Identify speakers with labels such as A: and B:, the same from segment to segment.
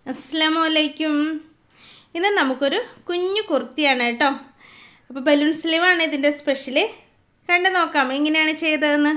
A: അസ്സാമു അലൈക്കും ഇത് നമുക്കൊരു കുഞ്ഞു കുർത്തിയാണ് കേട്ടോ അപ്പോൾ ബലൂൺ സ്ലീവാണ് ഇതിൻ്റെ സ്പെഷ്യൽ കണ്ടു നോക്കാം എങ്ങനെയാണ് ചെയ്തതെന്ന്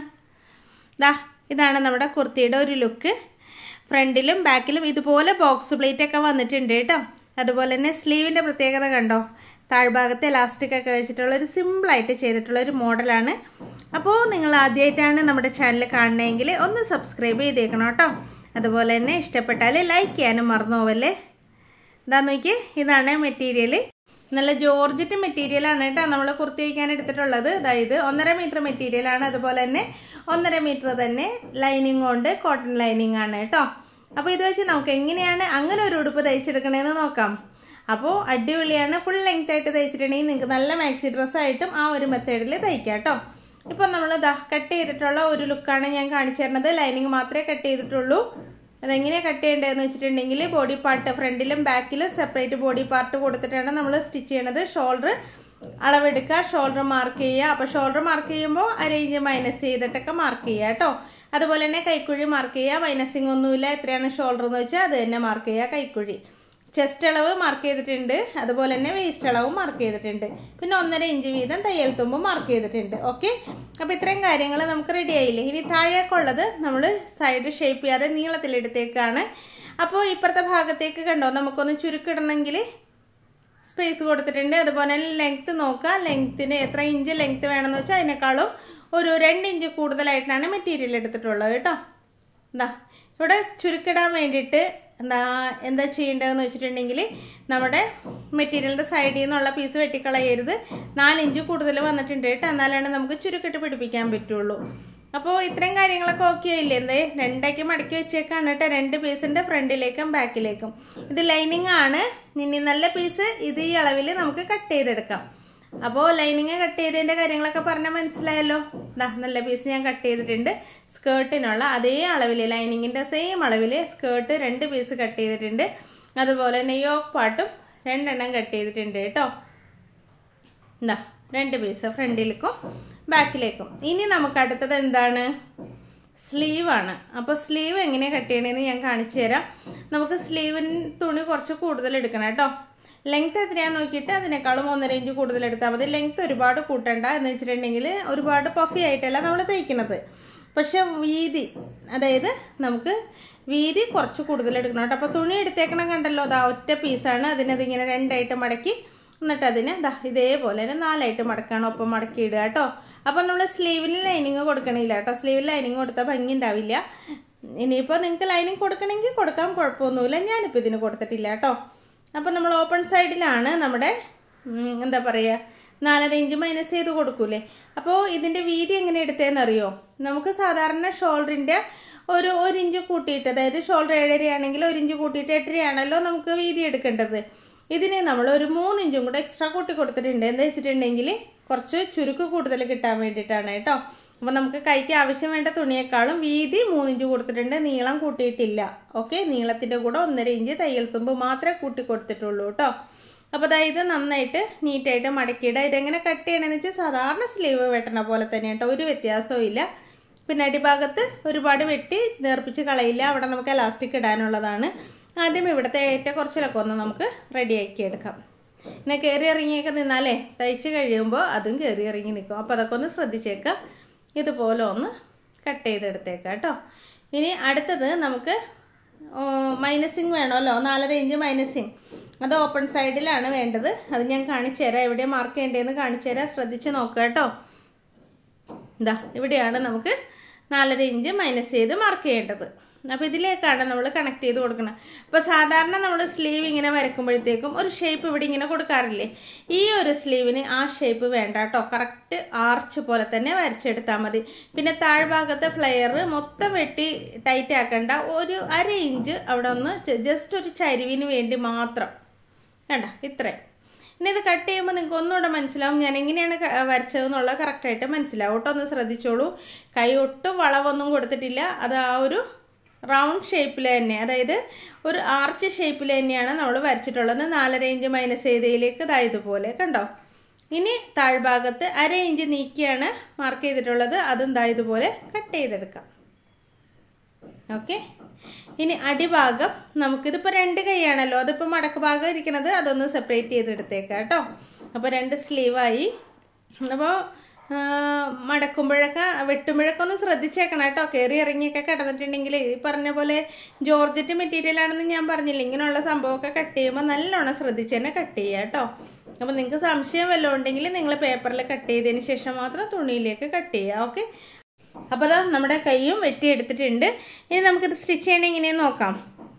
A: ദാ ഇതാണ് നമ്മുടെ കുർത്തിയുടെ ഒരു ലുക്ക് ഫ്രണ്ടിലും ബാക്കിലും ഇതുപോലെ ബോക്സ് പ്ലേറ്റ് ഒക്കെ വന്നിട്ടുണ്ട് കേട്ടോ അതുപോലെ തന്നെ സ്ലീവിൻ്റെ പ്രത്യേകത കണ്ടോ താഴ്ഭാഗത്ത് എലാസ്റ്റിക് ഒക്കെ വെച്ചിട്ടുള്ള ഒരു സിമ്പിളായിട്ട് ചെയ്തിട്ടുള്ള ഒരു മോഡലാണ് അപ്പോൾ നിങ്ങൾ ആദ്യമായിട്ടാണ് നമ്മുടെ ചാനൽ കാണണമെങ്കിൽ ഒന്ന് സബ്സ്ക്രൈബ് ചെയ്തേക്കണം കേട്ടോ അതുപോലെ തന്നെ ഇഷ്ടപ്പെട്ടാൽ ലൈക്ക് ചെയ്യാനും മറന്നു പോവല്ലേ ഇതാ നോക്കി ഇതാണ് മെറ്റീരിയൽ നല്ല ജോർജറ്റ് മെറ്റീരിയലാണ് കേട്ടോ നമ്മൾ കുർത്തി വയ്ക്കാൻ എടുത്തിട്ടുള്ളത് അതായത് ഒന്നര മീറ്റർ മെറ്റീരിയലാണ് അതുപോലെ തന്നെ ഒന്നര മീറ്റർ തന്നെ ലൈനിങ് കൊണ്ട് കോട്ടൺ ലൈനിങ് ആണ് കേട്ടോ അപ്പോൾ ഇത് വെച്ച് നമുക്ക് എങ്ങനെയാണ് അങ്ങനെ ഒരു ഉടുപ്പ് തയ്ച്ചെടുക്കണേന്ന് നോക്കാം അപ്പോൾ അടിപൊളിയാണ് ഫുൾ ലെങ്ത് ആയിട്ട് തയ്ച്ചിട്ടുണ്ടെങ്കിൽ നിങ്ങൾക്ക് നല്ല മാക്സി ഡ്രസ്സായിട്ടും ആ ഒരു മെത്തേഡിൽ തയ്ക്കാം കേട്ടോ ഇപ്പം നമ്മൾ ഇതാ കട്ട് ചെയ്തിട്ടുള്ള ഒരു ലുക്കാണ് ഞാൻ കാണിച്ചു തരുന്നത് ലൈനിങ് മാത്രമേ കട്ട് ചെയ്തിട്ടുള്ളൂ അതെങ്ങനെയാണ് കട്ട് ചെയ്യേണ്ടതെന്ന് വെച്ചിട്ടുണ്ടെങ്കിൽ ബോഡി പാർട്ട് ഫ്രണ്ടിലും ബാക്കിലും സെപ്പറേറ്റ് ബോഡി പാർട്ട് കൊടുത്തിട്ടാണ് നമ്മൾ സ്റ്റിച്ച് ചെയ്യണത് ഷോൾഡർ അളവെടുക്കുക ഷോൾഡർ മാർക്ക് ചെയ്യുക അപ്പോൾ ഷോൾഡർ മാർക്ക് ചെയ്യുമ്പോൾ അരേഞ്ച് മൈനസ് ചെയ്തിട്ടൊക്കെ മാർക്ക് ചെയ്യുക കേട്ടോ അതുപോലെ തന്നെ കൈക്കുഴി മാർക്ക് ചെയ്യുക മൈനസിങ് ഒന്നുമില്ല എത്രയാണ് ഷോൾഡർ എന്ന് വെച്ചാൽ അത് തന്നെ മാർക്ക് ചെയ്യുക കൈക്കുഴി ചെസ്റ്റ് അളവ് മാർക്ക് ചെയ്തിട്ടുണ്ട് അതുപോലെ തന്നെ വേസ്റ്റ് അളവും മാർക്ക് ചെയ്തിട്ടുണ്ട് പിന്നെ ഒന്നര ഇഞ്ച് വീതം തയ്യൽ തുമ്പ് മാർക്ക് ചെയ്തിട്ടുണ്ട് ഓക്കെ അപ്പോൾ ഇത്രയും കാര്യങ്ങൾ നമുക്ക് റെഡി ആയില്ലേ ഇനി താഴേക്കുള്ളത് നമ്മൾ സൈഡ് ഷേപ്പ് ചെയ്യാതെ നീളത്തിലെടുത്തേക്കാണ് അപ്പോൾ ഇപ്പുറത്തെ ഭാഗത്തേക്ക് കണ്ടോ നമുക്കൊന്ന് ചുരുക്കിടണമെങ്കിൽ സ്പേസ് കൊടുത്തിട്ടുണ്ട് അതുപോലെ തന്നെ ലെങ്ത്ത് നോക്കുക ലെങ്ത്തിന് എത്ര ഇഞ്ച് ലെങ്ത്ത് വേണമെന്ന് വെച്ചാൽ അതിനേക്കാളും ഒരു രണ്ട് ഇഞ്ച് കൂടുതലായിട്ടാണ് മെറ്റീരിയൽ എടുത്തിട്ടുള്ളത് കേട്ടോ എന്താ ഇവിടെ ചുരുക്കിടാൻ വേണ്ടിയിട്ട് എന്താ എന്താ ചെയ്യേണ്ടതെന്ന് വെച്ചിട്ടുണ്ടെങ്കിൽ നമ്മുടെ മെറ്റീരിയലിൻ്റെ സൈഡിൽ നിന്നുള്ള പീസ് വെട്ടിക്കളയരുത് നാലിഞ്ച് കൂടുതൽ വന്നിട്ടുണ്ട് കേട്ടോ എന്നാലാണ് നമുക്ക് ചുരുക്കിട്ട് പിടിപ്പിക്കാൻ പറ്റുള്ളൂ അപ്പോൾ ഇത്രയും കാര്യങ്ങളൊക്കെ ഓക്കെ ആയില്ലേ എന്തേ രണ്ടാക്കി മടക്കി വെച്ചേക്കാണ് കേട്ടോ രണ്ട് പീസിൻ്റെ ഫ്രണ്ടിലേക്കും ബാക്കിലേക്കും ഇത് ലൈനിങ് ആണ് ഇനി നല്ല പീസ് ഇത് ഈ അളവിൽ നമുക്ക് കട്ട് ചെയ്തെടുക്കാം അപ്പോൾ ലൈനിങ് കട്ട് ചെയ്തതിൻ്റെ കാര്യങ്ങളൊക്കെ പറഞ്ഞാൽ മനസ്സിലായല്ലോ ദാ നല്ല പീസ് ഞാൻ കട്ട് ചെയ്തിട്ടുണ്ട് സ്കേർട്ടിനുള്ള അതേ അളവിൽ ലൈനിങ്ങിൻ്റെ സെയിം അളവിൽ സ്കേർട്ട് രണ്ട് പീസ് കട്ട് ചെയ്തിട്ടുണ്ട് അതുപോലെ തന്നെ യോക്ക് പാട്ടും രണ്ടെണ്ണം കട്ട് ചെയ്തിട്ടുണ്ട് കേട്ടോ എന്താ രണ്ട് പീസ് ഫ്രണ്ടിലേക്കും ബാക്കിലേക്കും ഇനി നമുക്ക് അടുത്തത് എന്താണ് സ്ലീവാണ് അപ്പോൾ സ്ലീവ് എങ്ങനെയാണ് കട്ട് ചെയ്യണമെന്ന് ഞാൻ കാണിച്ചു തരാം നമുക്ക് സ്ലീവിന് തുണി കുറച്ച് കൂടുതൽ എടുക്കണം കേട്ടോ ലെങ്ത് എത്രയാന്ന് നോക്കിയിട്ട് അതിനേക്കാളും ഒന്നര ഇഞ്ച് കൂടുതൽ എടുത്താൽ മതി ലെങ്ത് ഒരുപാട് കൂട്ടണ്ട എന്ന് വെച്ചിട്ടുണ്ടെങ്കിൽ ഒരുപാട് പഫി ആയിട്ടല്ല നമ്മൾ തയ്ക്കുന്നത് പക്ഷെ വീതി അതായത് നമുക്ക് വീതി കുറച്ച് കൂടുതൽ എടുക്കണം കേട്ടോ അപ്പോൾ തുണി എടുത്തേക്കണം കണ്ടല്ലോ അതാ ഒറ്റ പീസാണ് അതിനതിങ്ങനെ രണ്ടായിട്ട് മടക്കി എന്നിട്ട് അതിന് ദാ ഇതേപോലെ തന്നെ നാലായിട്ട് മടക്കാണ് ഒപ്പം മടക്കി ഇടുക കേട്ടോ അപ്പോൾ നമ്മൾ സ്ലീവിന് ലൈനിങ് കൊടുക്കണില്ല കേട്ടോ സ്ലീവിൽ ലൈനിങ് കൊടുത്താൽ ഭംഗി ഉണ്ടാവില്ല ഇനിയിപ്പോൾ നിങ്ങൾക്ക് ലൈനിങ് കൊടുക്കണമെങ്കിൽ കൊടുക്കാൻ കുഴപ്പമൊന്നുമില്ല ഞാനിപ്പോൾ ഇതിന് കൊടുത്തിട്ടില്ല കേട്ടോ അപ്പോൾ നമ്മൾ ഓപ്പൺ സൈഡിലാണ് നമ്മുടെ എന്താ പറയുക നാലര ഇഞ്ച് മൈനസ് ചെയ്ത് കൊടുക്കൂലേ അപ്പോൾ ഇതിൻ്റെ വീതി എങ്ങനെ എടുത്തതെന്ന് അറിയോ നമുക്ക് സാധാരണ ഷോൾഡറിൻ്റെ ഒരു ഒരു ഇഞ്ച് കൂട്ടിയിട്ട് അതായത് ഷോൾഡർ ഏഴരയാണെങ്കിൽ ഒരു ഇഞ്ച് കൂട്ടിയിട്ട് എട്ടരയാണല്ലോ നമുക്ക് വീതി എടുക്കേണ്ടത് ഇതിന് നമ്മൾ ഒരു മൂന്ന് ഇഞ്ചും കൂടെ എക്സ്ട്രാ കൂട്ടി കൊടുത്തിട്ടുണ്ട് എന്താ വെച്ചിട്ടുണ്ടെങ്കിൽ കുറച്ച് ചുരുക്ക് കൂടുതൽ കിട്ടാൻ വേണ്ടിയിട്ടാണ് കേട്ടോ അപ്പോൾ നമുക്ക് കൈക്ക് ആവശ്യം വേണ്ട തുണിയേക്കാളും വീതി മൂന്നിഞ്ച് കൊടുത്തിട്ടുണ്ട് നീളം കൂട്ടിയിട്ടില്ല ഓക്കെ നീളത്തിൻ്റെ കൂടെ ഒന്നര ഇഞ്ച് തയ്യൽ തുമ്പ് മാത്രമേ കൂട്ടി കൊടുത്തിട്ടുള്ളൂ കേട്ടോ അപ്പോൾ അതായത് നന്നായിട്ട് നീറ്റായിട്ട് മടക്കിയിടുക ഇതെങ്ങനെ കട്ട് ചെയ്യണമെന്ന് വെച്ചാൽ സാധാരണ സ്ലീവ് വെട്ടണ പോലെ തന്നെ കേട്ടോ ഒരു വ്യത്യാസവും ഇല്ല പിന്നെ അടിഭാഗത്ത് ഒരുപാട് വെട്ടി നേർപ്പിച്ച് കളയില്ല അവിടെ നമുക്ക് എലാസ്റ്റിക് ഇടാനുള്ളതാണ് ആദ്യം ഇവിടുത്തെ ഏറ്റവും കുറച്ചിലൊക്കെ ഒന്ന് നമുക്ക് റെഡിയാക്കി എടുക്കാം പിന്നെ കയറി ഇറങ്ങിയൊക്കെ നിന്നാലേ തയ്ച്ച് കഴിയുമ്പോൾ അതും കയറി ഇറങ്ങി നിൽക്കും അപ്പോൾ അതൊക്കെ ഒന്ന് ശ്രദ്ധിച്ചേക്കാം ഇതുപോലെ ഒന്ന് കട്ട് ചെയ്തെടുത്തേക്കാം കേട്ടോ ഇനി അടുത്തത് നമുക്ക് മൈനസിങ് വേണമല്ലോ നാലര ഇഞ്ച് മൈനസിങ് അത് ഓപ്പൺ സൈഡിലാണ് വേണ്ടത് അത് ഞാൻ കാണിച്ചു തരാം എവിടെ മാർക്ക് ചെയ്യേണ്ടതെന്ന് കാണിച്ചു തരാം ശ്രദ്ധിച്ച് നോക്കുക കേട്ടോ ഇതാ ഇവിടെയാണ് നമുക്ക് നാലര ഇഞ്ച് മൈനസ് ചെയ്ത് മാർക്ക് ചെയ്യേണ്ടത് അപ്പോൾ ഇതിലേക്കാണ് നമ്മൾ കണക്ട് ചെയ്ത് കൊടുക്കണം അപ്പോൾ സാധാരണ നമ്മൾ സ്ലീവ് ഇങ്ങനെ വരക്കുമ്പോഴത്തേക്കും ഒരു ഷേപ്പ് ഇവിടെ ഇങ്ങനെ കൊടുക്കാറില്ലേ ഈ ഒരു സ്ലീവിന് ആ ഷേപ്പ് വേണ്ട കേട്ടോ കറക്റ്റ് ആർച്ച് പോലെ തന്നെ വരച്ചെടുത്താൽ മതി പിന്നെ താഴ്ഭാഗത്തെ ഫ്ലെയർ മൊത്തം വെട്ടി ടൈറ്റ് ആക്കണ്ട ഒരു അര ഇഞ്ച് അവിടെ ഒന്ന് ജസ്റ്റ് ഒരു ചരിവിന് വേണ്ടി മാത്രം വേണ്ട ഇത്രയും ഇനി ഇത് കട്ട് ചെയ്യുമ്പോൾ നിങ്ങൾക്ക് ഒന്നുകൂടെ മനസ്സിലാവും ഞാൻ എങ്ങനെയാണ് വരച്ചതെന്നുള്ളത് കറക്റ്റായിട്ട് മനസ്സിലാവും ഒട്ടും ഒന്ന് ശ്രദ്ധിച്ചോളൂ കൈ ഒട്ടും വളവൊന്നും കൊടുത്തിട്ടില്ല അത് ആ ഒരു റൗണ്ട് ഷേപ്പിൽ തന്നെ അതായത് ഒരു ആർച്ച് ഷേപ്പിൽ തന്നെയാണ് നമ്മൾ വരച്ചിട്ടുള്ളത് നാലര ഇഞ്ച് മൈനസ് ചെയ്തതിലേക്ക് ഇതാ ഇതുപോലെ കണ്ടോ ഇനി താഴ്ഭാഗത്ത് അര ഇഞ്ച് നീക്കിയാണ് മാർക്ക് ചെയ്തിട്ടുള്ളത് അതും ഇതാ ഇതുപോലെ കട്ട് ചെയ്തെടുക്കാം ഓക്കെ ഇനി അടിഭാഗം നമുക്കിതിപ്പോൾ രണ്ട് കൈയാണല്ലോ അതിപ്പോൾ മടക്ക് ഭാഗം ഇരിക്കുന്നത് അതൊന്ന് സെപ്പറേറ്റ് ചെയ്തെടുത്തേക്കാം കേട്ടോ അപ്പോൾ രണ്ട് സ്ലീവായി അപ്പോൾ മടക്കുമ്പോഴൊക്കെ വെട്ടുമ്പോഴൊക്കെ ഒന്ന് ശ്രദ്ധിച്ചേക്കണം കേട്ടോ കയറി ഇറങ്ങിയൊക്കെ കിടന്നിട്ടുണ്ടെങ്കിൽ ഈ പറഞ്ഞ പോലെ ജോർജറ്റ് മെറ്റീരിയൽ ആണെന്ന് ഞാൻ പറഞ്ഞില്ല ഇങ്ങനെയുള്ള സംഭവമൊക്കെ കട്ട് ചെയ്യുമ്പോൾ നല്ലോണം ശ്രദ്ധിച്ച് തന്നെ കട്ട് ചെയ്യുക കേട്ടോ അപ്പോൾ നിങ്ങൾക്ക് സംശയം വല്ലതും ഉണ്ടെങ്കിൽ നിങ്ങൾ പേപ്പറിൽ കട്ട് ചെയ്തതിന് ശേഷം മാത്രം തുണിയിലേക്ക് കട്ട് ചെയ്യുക ഓക്കെ അപ്പോൾ അതാ നമ്മുടെ കൈയും വെട്ടിയെടുത്തിട്ടുണ്ട് ഇനി നമുക്കിത് സ്റ്റിച്ച് ചെയ്യണം എങ്ങനെയെന്ന് നോക്കാം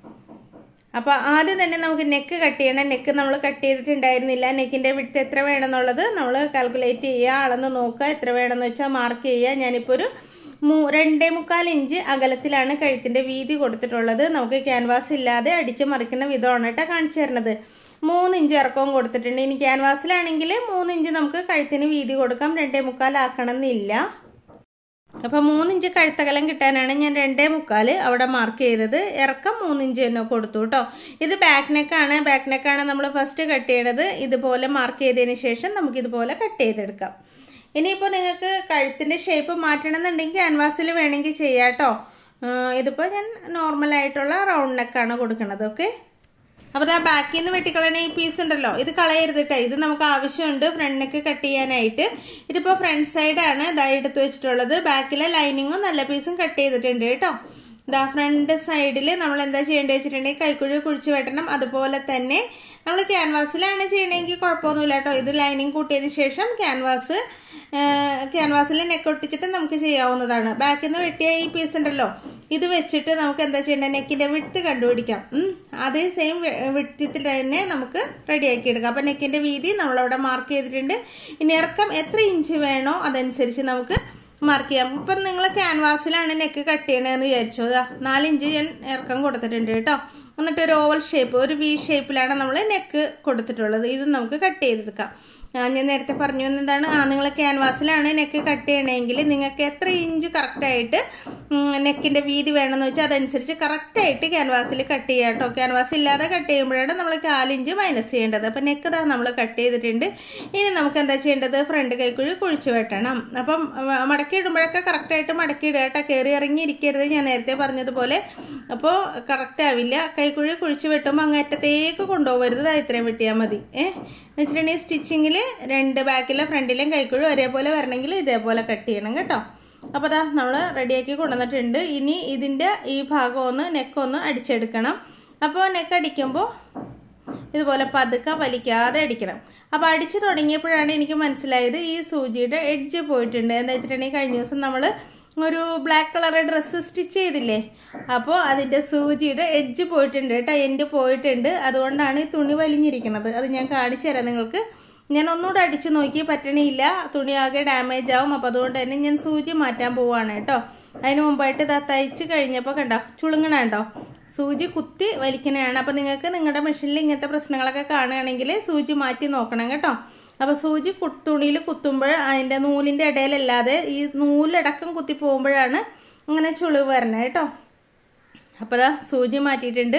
A: അപ്പോൾ ആദ്യം തന്നെ നമുക്ക് നെക്ക് കട്ട് ചെയ്യണം നെക്ക് നമ്മൾ കട്ട് ചെയ്തിട്ടുണ്ടായിരുന്നില്ല നെക്കിൻ്റെ വിട്ട് എത്ര വേണമെന്നുള്ളത് നമ്മൾ കാൽക്കുലേറ്റ് ചെയ്യുക അളന്ന് നോക്കുക എത്ര വേണമെന്ന് വെച്ചാൽ മാർക്ക് ചെയ്യുക ഞാനിപ്പോൾ ഒരു മൂ രണ്ടേ മുക്കാൽ ഇഞ്ച് അകലത്തിലാണ് കഴുത്തിൻ്റെ വീതി കൊടുത്തിട്ടുള്ളത് നമുക്ക് ക്യാൻവാസ് ഇല്ലാതെ അടിച്ച് മറിക്കുന്ന വിധമാണ് കേട്ടോ കാണിച്ചു തരുന്നത് മൂന്ന് ഇഞ്ച് ഇറക്കവും കൊടുത്തിട്ടുണ്ട് ഇനി ക്യാൻവാസിലാണെങ്കിൽ മൂന്ന് ഇഞ്ച് നമുക്ക് കഴുത്തിന് വീതി കൊടുക്കാം രണ്ടേ മുക്കാലാക്കണം എന്നില്ല അപ്പോൾ മൂന്നിഞ്ച് കഴുത്തകലം കിട്ടാനാണ് ഞാൻ രണ്ടേ മുക്കാൽ അവിടെ മാർക്ക് ചെയ്തത് ഇറക്കം മൂന്നിഞ്ച് തന്നെ കൊടുത്തു കേട്ടോ ഇത് ബാക്ക് നെക്കാണ് ബാക്ക് നെക്കാണ് നമ്മൾ ഫസ്റ്റ് കട്ട് ചെയ്യണത് ഇതുപോലെ മാർക്ക് ചെയ്തതിന് ശേഷം നമുക്കിതുപോലെ കട്ട് ചെയ്തെടുക്കാം ഇനിയിപ്പോൾ നിങ്ങൾക്ക് കഴുത്തിൻ്റെ ഷേപ്പ് മാറ്റണമെന്നുണ്ടെങ്കിൽ ക്യാൻവാസിൽ വേണമെങ്കിൽ ചെയ്യാം കേട്ടോ ഇതിപ്പോൾ ഞാൻ നോർമലായിട്ടുള്ള റൗണ്ട് നെക്കാണ് കൊടുക്കുന്നത് ഓക്കെ അപ്പോൾ ആ ബാക്കിൽ നിന്ന് വെട്ടിക്കളയണ ഈ പീസ് ഉണ്ടല്ലോ ഇത് കളയരുത് കേട്ടോ ഇത് നമുക്ക് ആവശ്യമുണ്ട് ഫ്രണ്ടിനൊക്കെ കട്ട് ചെയ്യാനായിട്ട് ഇതിപ്പോൾ ഫ്രണ്ട് സൈഡാണ് ഇതാ എടുത്ത് വെച്ചിട്ടുള്ളത് ബാക്കിലെ ലൈനിങ്ങും നല്ല പീസും കട്ട് ചെയ്തിട്ടുണ്ട് കേട്ടോ ഇതാ ഫ്രണ്ട് സൈഡിൽ നമ്മൾ എന്താ ചെയ്യേണ്ടത് വെച്ചിട്ടുണ്ടെങ്കിൽ കൈക്കുഴി കുഴിച്ച് വെട്ടണം അതുപോലെ തന്നെ നമ്മൾ ക്യാൻവാസിലാണ് ചെയ്യണമെങ്കിൽ കുഴപ്പമൊന്നുമില്ല കേട്ടോ ഇത് ലൈനിങ് കൂട്ടിയതിന് ശേഷം ക്യാൻവാസ് ക്യാൻവാസിൽ നെക്ക് ഒട്ടിച്ചിട്ട് നമുക്ക് ചെയ്യാവുന്നതാണ് ബാക്കിൽ നിന്ന് വെട്ടിയ ഈ പീസ് ഉണ്ടല്ലോ ഇത് വെച്ചിട്ട് നമുക്ക് എന്താ ചെയ്യേണ്ടത് നെക്കിൻ്റെ വിട്ട് കണ്ടുപിടിക്കാം അതേ സെയിം വിട്ടത്തിൽ തന്നെ നമുക്ക് റെഡിയാക്കി എടുക്കാം അപ്പം നെക്കിൻ്റെ വീതി നമ്മളവിടെ മാർക്ക് ചെയ്തിട്ടുണ്ട് ഇനി ഇറക്കം എത്ര ഇഞ്ച് വേണോ അതനുസരിച്ച് നമുക്ക് മാർക്ക് ചെയ്യാം ഇപ്പം നിങ്ങൾ ക്യാൻവാസിലാണ് നെക്ക് കട്ട് ചെയ്യണതെന്ന് വിചാരിച്ചോ നാലിഞ്ച് ഞാൻ ഇറക്കം കൊടുത്തിട്ടുണ്ട് കേട്ടോ എന്നിട്ട് ഒരു ഓവൽ ഷേപ്പ് ഒരു വി ഷേപ്പിലാണ് നമ്മൾ നെക്ക് കൊടുത്തിട്ടുള്ളത് ഇത് നമുക്ക് കട്ട് ചെയ്തെടുക്കാം ഞാൻ നേരത്തെ പറഞ്ഞു എന്താണ് ആ നിങ്ങൾ ക്യാൻവാസിലാണ് നെക്ക് കട്ട് ചെയ്യണമെങ്കിൽ നിങ്ങൾക്ക് എത്ര ഇഞ്ച് കറക്റ്റായിട്ട് നെക്കിൻ്റെ വീതി വേണമെന്ന് വെച്ചാൽ അതനുസരിച്ച് കറക്റ്റായിട്ട് ക്യാൻവാസിൽ കട്ട് ചെയ്യാം കേട്ടോ ക്യാൻവാസ് ഇല്ലാതെ കട്ട് ചെയ്യുമ്പോഴാണ് നമ്മൾ കാലിഞ്ച് മൈനസ് ചെയ്യേണ്ടത് അപ്പം നെക്ക് ഇതാ നമ്മൾ കട്ട് ചെയ്തിട്ടുണ്ട് ഇനി നമുക്ക് എന്താ ചെയ്യേണ്ടത് ഫ്രണ്ട് കൈക്കുഴി കുഴിച്ച് വെട്ടണം അപ്പം മടക്കി ഇടുമ്പോഴൊക്കെ കറക്റ്റായിട്ട് മടക്കി ഇടുക കേട്ടോ കയറി ഇറങ്ങി ഇരിക്കരുത് ഞാൻ നേരത്തെ പറഞ്ഞതുപോലെ അപ്പോൾ കറക്റ്റ് ആവില്ല കൈക്കുഴി കുഴിച്ച് വെട്ടുമ്പോൾ അങ്ങ് അറ്റത്തേക്ക് കൊണ്ടുപോകരുത് ഇത്രയും വെട്ടിയാൽ മതി ഏഹ് എന്ന് വെച്ചിട്ടുണ്ടെങ്കിൽ സ്റ്റിച്ചിങ്ങിൽ രണ്ട് ബാക്കിലെ ഫ്രണ്ടിലും കൈക്കുഴി ഒരേപോലെ വരണമെങ്കിൽ ഇതേപോലെ കട്ട് ചെയ്യണം കേട്ടോ അപ്പോൾ അതാ നമ്മൾ റെഡിയാക്കി കൊണ്ടുവന്നിട്ടുണ്ട് ഇനി ഇതിൻ്റെ ഈ ഭാഗം ഒന്ന് നെക്കൊന്ന് അടിച്ചെടുക്കണം അപ്പോൾ നെക്ക് അടിക്കുമ്പോൾ ഇതുപോലെ പതുക്കെ വലിക്കാതെ അടിക്കണം അപ്പോൾ അടിച്ചു തുടങ്ങിയപ്പോഴാണ് എനിക്ക് മനസ്സിലായത് ഈ സൂചിയുടെ എഡ്ജ് പോയിട്ടുണ്ട് എന്താ വെച്ചിട്ടുണ്ടെങ്കിൽ കഴിഞ്ഞ ദിവസം നമ്മൾ ഒരു ബ്ലാക്ക് കളർ ഡ്രസ്സ് സ്റ്റിച്ച് ചെയ്തില്ലേ അപ്പോൾ അതിൻ്റെ സൂചിയുടെ എഡ്ജ് പോയിട്ടുണ്ട് കേട്ടോ എൻ്റെ പോയിട്ടുണ്ട് അതുകൊണ്ടാണ് ഈ തുണി വലിഞ്ഞിരിക്കുന്നത് അത് ഞാൻ കാണിച്ചു തരാം നിങ്ങൾക്ക് ഞാൻ ഒന്നുകൂടെ അടിച്ച് നോക്കി പറ്റണില്ല തുണി ആകെ ഡാമേജ് ആവും അപ്പോൾ അതുകൊണ്ട് തന്നെ ഞാൻ സൂചി മാറ്റാൻ പോവാണ് കേട്ടോ അതിന് മുമ്പായിട്ട് ഇതാ തയ്ച്ച് കഴിഞ്ഞപ്പോൾ കണ്ടോ ചുളുങ്ങണ കണ്ടോ സൂചി കുത്തി വലിക്കണതാണ് അപ്പോൾ നിങ്ങൾക്ക് നിങ്ങളുടെ മെഷീനിൽ ഇങ്ങനത്തെ പ്രശ്നങ്ങളൊക്കെ കാണുകയാണെങ്കിൽ സൂചി മാറ്റി നോക്കണം കേട്ടോ അപ്പോൾ സൂചി കു തുണിയിൽ കുത്തുമ്പോൾ അതിൻ്റെ നൂലിൻ്റെ ഇടയിലല്ലാതെ ഈ നൂലടക്കം കുത്തി പോകുമ്പോഴാണ് അങ്ങനെ ചുളിവ് വരണത് കേട്ടോ അപ്പോൾ അതാ സൂചി മാറ്റിയിട്ടുണ്ട്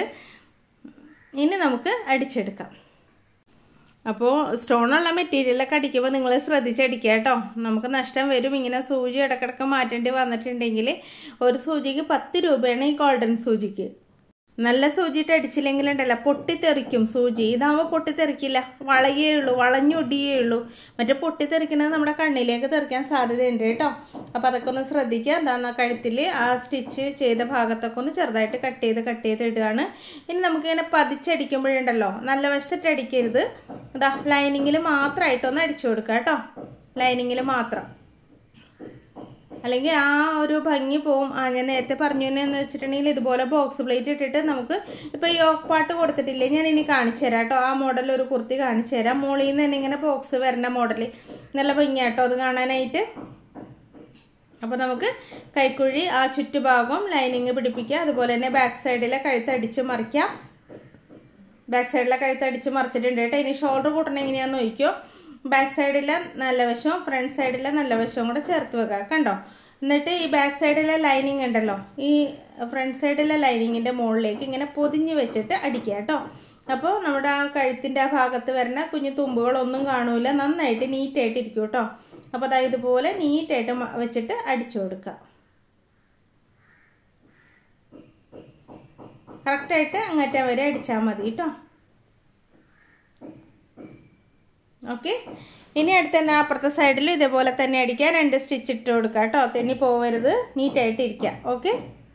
A: ഇനി നമുക്ക് അടിച്ചെടുക്കാം അപ്പോൾ സ്റ്റോണുള്ള മെറ്റീരിയലൊക്കെ അടിക്കുമ്പോൾ നിങ്ങൾ ശ്രദ്ധിച്ചടിക്കുക കേട്ടോ നമുക്ക് നഷ്ടം വരും ഇങ്ങനെ സൂചി ഇടക്കിടക്ക് മാറ്റേണ്ടി വന്നിട്ടുണ്ടെങ്കിൽ ഒരു സൂചിക്ക് പത്ത് രൂപയാണ് ഈ ഗോൾഡൻ സൂചിക്ക് നല്ല സൂചിയിട്ട് അടിച്ചില്ലെങ്കിലുണ്ടല്ലോ പൊട്ടിത്തെറിക്കും സൂചി ഇതാകുമ്പോൾ പൊട്ടിത്തെറിക്കില്ല വളയേ ഉള്ളൂ വളഞ്ഞൊടിയേ ഉള്ളൂ മറ്റേ പൊട്ടിത്തെറിക്കണത് നമ്മുടെ കണ്ണിലേക്ക് തെറിക്കാൻ സാധ്യതയുണ്ട് കേട്ടോ അപ്പോൾ അതൊക്കെ ഒന്ന് ശ്രദ്ധിക്കുക എന്താ കഴുത്തിൽ ആ സ്റ്റിച്ച് ചെയ്ത ഭാഗത്തൊക്കെ ഒന്ന് ചെറുതായിട്ട് കട്ട് ചെയ്ത് കട്ട് ചെയ്ത് ഇടുകയാണ് ഇനി നമുക്കിങ്ങനെ പതിച്ചടിക്കുമ്പോഴുണ്ടല്ലോ നല്ല വശത്തിട്ട് അടിക്കരുത് ഇതാ ലൈനിങ്ങിൽ മാത്രമായിട്ടൊന്ന് അടിച്ചു കൊടുക്കുക കേട്ടോ ലൈനിങ്ങിൽ മാത്രം അല്ലെങ്കിൽ ആ ഒരു ഭംഗി പോവും ആ ഞാൻ നേരത്തെ പറഞ്ഞു എന്ന് വെച്ചിട്ടുണ്ടെങ്കിൽ ഇതുപോലെ ബോക്സ് പ്ലേറ്റ് ഇട്ടിട്ട് നമുക്ക് ഇപ്പോൾ യോക്ക് പാട്ട് കൊടുത്തിട്ടില്ലേ ഞാൻ ഇനി കാണിച്ചു തരാം കേട്ടോ ആ മോഡൽ ഒരു കുർത്തി കാണിച്ചു തരാം മുകളിൽ നിന്ന് തന്നെ ഇങ്ങനെ ബോക്സ് വരുന്ന മോഡൽ നല്ല ഭംഗിയാട്ടോ അത് കാണാനായിട്ട് അപ്പോൾ നമുക്ക് കൈക്കുഴി ആ ചുറ്റുഭാഗം ലൈനിങ് പിടിപ്പിക്കുക അതുപോലെ തന്നെ ബാക്ക് സൈഡിലെ കഴുത്തടിച്ച് മറിക്കാം ബാക്ക് സൈഡിലെ കഴുത്തടിച്ച് മറിച്ചിട്ടുണ്ട് കേട്ടോ ഇനി ഷോൾഡർ കൂട്ടണം എങ്ങനെയാണെന്ന് നോക്കിയോ ബാക്ക് സൈഡിലെ നല്ല വശവും ഫ്രണ്ട് സൈഡിലെ നല്ല വശവും കൂടെ ചേർത്ത് വെക്കുക കണ്ടോ എന്നിട്ട് ഈ ബാക്ക് സൈഡിലെ ലൈനിങ് ഉണ്ടല്ലോ ഈ ഫ്രണ്ട് സൈഡിലെ ലൈനിങ്ങിൻ്റെ മുകളിലേക്ക് ഇങ്ങനെ പൊതിഞ്ഞ് വെച്ചിട്ട് അടിക്കുക കേട്ടോ അപ്പോൾ നമ്മുടെ ആ കഴുത്തിൻ്റെ ആ ഭാഗത്ത് വരുന്ന കുഞ്ഞു തുമ്പുകളൊന്നും കാണൂല നന്നായിട്ട് നീറ്റായിട്ട് ഇരിക്കും കേട്ടോ അപ്പോൾ അതാ ഇതുപോലെ നീറ്റായിട്ട് വെച്ചിട്ട് അടിച്ചു കൊടുക്കുക കറക്റ്റായിട്ട് അങ്ങറ്റം വരെ അടിച്ചാൽ മതി കേട്ടോ ഓക്കെ ഇനി അടുത്ത തന്നെ അപ്പുറത്തെ സൈഡിൽ ഇതേപോലെ തന്നെ അടിക്കുക രണ്ട് സ്റ്റിച്ച് ഇട്ട് കൊടുക്കുക കേട്ടോ തെന്നി പോവരുത് നീറ്റായിട്ട് ഇരിക്കുക ഓക്കെ